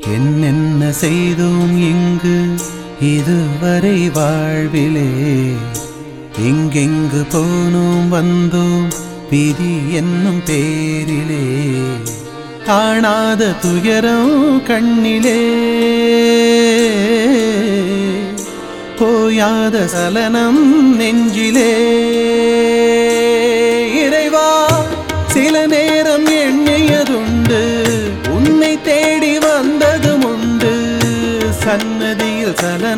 என்னென்ன செய்தோம் இங்கு இதுவரை வாழ்விலே எங்கெங்கு போனோம் வந்தோம் விதி என்னும் பேரிலே காணாத துயரம் கண்ணிலே போயாத சலனம் நெஞ்சிலே இறைவா சில நேரம் எண்ணியதுண்டு உன்னை தேடி வந்ததும் உண்டு சன்னதியில் சலனம்